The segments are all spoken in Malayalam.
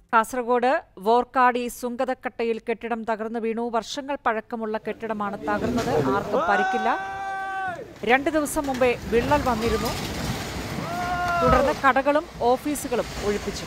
കാസർഗോഡ് വോർക്കാടി സുങ്കതക്കട്ടയിൽ കെട്ടിടം തകർന്നു വീണു വർഷങ്ങൾ പഴക്കമുള്ള കെട്ടിടമാണ് തകർന്നത് ആർക്കും പരിക്കില്ല രണ്ട് ദിവസം മുമ്പേ വിള്ളൽ വന്നിരുന്നു തുടർന്ന് കടകളും ഓഫീസുകളും ഒഴിപ്പിച്ചു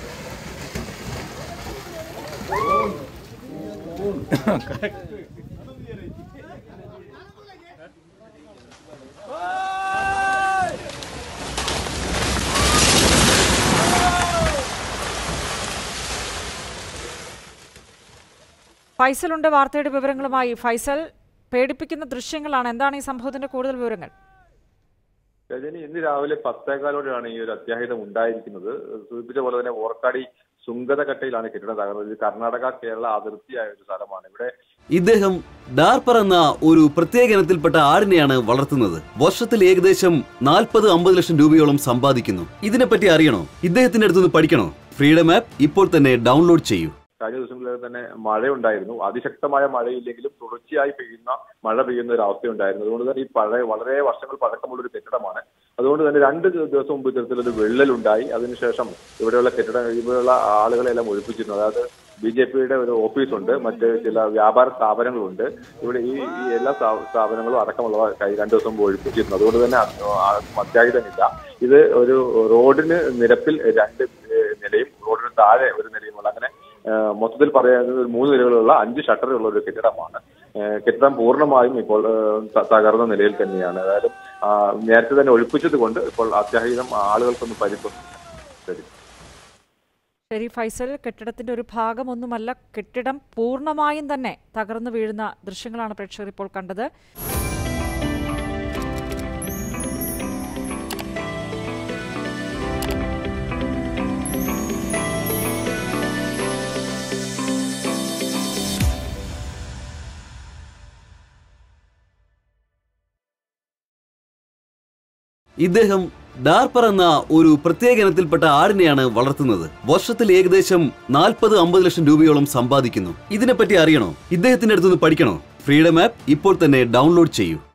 ഫൈസലുണ്ട് വാർത്തയുടെ വിവരങ്ങളുമായി ഫൈസൽ പേടിപ്പിക്കുന്ന ദൃശ്യങ്ങളാണ് എന്താണ് ഈ സംഭവത്തിന്റെ കൂടുതൽ വിവരങ്ങൾ രജനി ഇന്ന് രാവിലെ പത്തേകാലോടെയാണ് ഈ ഒരു അത്യാഹിതം ഉണ്ടായിരിക്കുന്നത് സൂചിപ്പിച്ച പോലെ തന്നെ ഓർക്കാടി സുങ്കതകട്ടയിലാണ് കെട്ടിടം തകർന്നത് ഇത് കർണാടക കേരള അതിർത്തിയായ ഒരു സ്ഥലമാണ് ഇവിടെ ഇദ്ദേഹം ഡാർപ്പർ എന്ന ഒരു പ്രത്യേക ഇനത്തിൽപ്പെട്ട ആടിനെയാണ് വളർത്തുന്നത് വർഷത്തിൽ ഏകദേശം നാൽപ്പത് അമ്പത് ലക്ഷം രൂപയോളം സമ്പാദിക്കുന്നു ഇതിനെപ്പറ്റി അറിയണോ ഇദ്ദേഹത്തിന്റെ അടുത്തുനിന്ന് പഠിക്കണോ ഫ്രീഡം ആപ്പ് ഇപ്പോൾ തന്നെ ഡൗൺലോഡ് ചെയ്യൂ കഴിഞ്ഞ ദിവസങ്ങളിൽ തന്നെ മഴയുണ്ടായിരുന്നു അതിശക്തമായ മഴയില്ലെങ്കിലും തുടർച്ചയായി പെയ്യുന്ന മഴ പെയ്യുന്ന ഒരു അവസ്ഥയുണ്ടായിരുന്നു അതുകൊണ്ട് തന്നെ ഈ പഴയ വളരെ വർഷങ്ങൾ പഴക്കമുള്ള ഒരു കെട്ടിടമാണ് അതുകൊണ്ട് തന്നെ രണ്ട് ദിവസം മുമ്പ് ഇത്തരത്തിലൊരു വിള്ളലുണ്ടായി അതിനുശേഷം ഇവിടെയുള്ള കെട്ടിട ഇവിടെയുള്ള ആളുകളെല്ലാം ഒഴിപ്പിച്ചിരുന്നു അതായത് ബി ജെ പിയുടെ ഒരു ഓഫീസുണ്ട് മറ്റ് ചില വ്യാപാര സ്ഥാപനങ്ങളുണ്ട് ഇവിടെ ഈ ഈ എല്ലാ സ്ഥാ- സ്ഥാപനങ്ങളും അടക്കമുള്ളവ കൈ രണ്ടു ദിവസം മുമ്പ് ഒഴിപ്പിച്ചിരുന്നു അതുകൊണ്ട് തന്നെ ആ- ആ- അത്യാഹിതമില്ല ഇത് ഒരു റോഡിന് നിരപ്പിൽ രണ്ട് ഏഹ് നിലയും റോഡിന് താഴെ ഒരു നിലയുമുള്ള അങ്ങനെ ഏഹ് മൊത്തത്തിൽ പറയുന്നത് ഒരു മൂന്ന് നിലകളുള്ള അഞ്ച് ഷട്ടറുള്ള ഒരു കെട്ടിടമാണ് ഏഹ് കെട്ടിടം പൂർണ്ണമായും ഇപ്പോൾ ഏഹ് ത- തകർന്ന നിലയിൽ തന്നെയാണ് അതായത് ആ, നേരത്തെ തന്നെ ഒഴിപ്പിച്ചത് കൊണ്ട് ഇപ്പോൾ അത്യാഹിതം ആളുകൾക്കൊന്നും പരിക്കൊന്നും ശരി ശരി ഫൈസൽ കെട്ടിടത്തിന്റെ ഒരു ഭാഗമൊന്നുമല്ല കെട്ടിടം പൂർണ്ണമായും തന്നെ തകർന്നു വീഴുന്ന ദൃശ്യങ്ങളാണ് പ്രേക്ഷകർ ഇപ്പോൾ കണ്ടത് ഇദ്ദേഹം ഡാർപ്പർ എന്ന ഒരു പ്രത്യേക ഇനത്തിൽപ്പെട്ട ആടിനെയാണ് വളർത്തുന്നത് വർഷത്തിൽ ഏകദേശം നാൽപ്പത് അമ്പത് ലക്ഷം രൂപയോളം സമ്പാദിക്കുന്നു ഇതിനെപ്പറ്റി അറിയണോ ഇദ്ദേഹത്തിന്റെ അടുത്തുനിന്ന് പഠിക്കണോ ഫ്രീഡം ആപ്പ് ഇപ്പോൾ തന്നെ ഡൗൺലോഡ് ചെയ്യൂ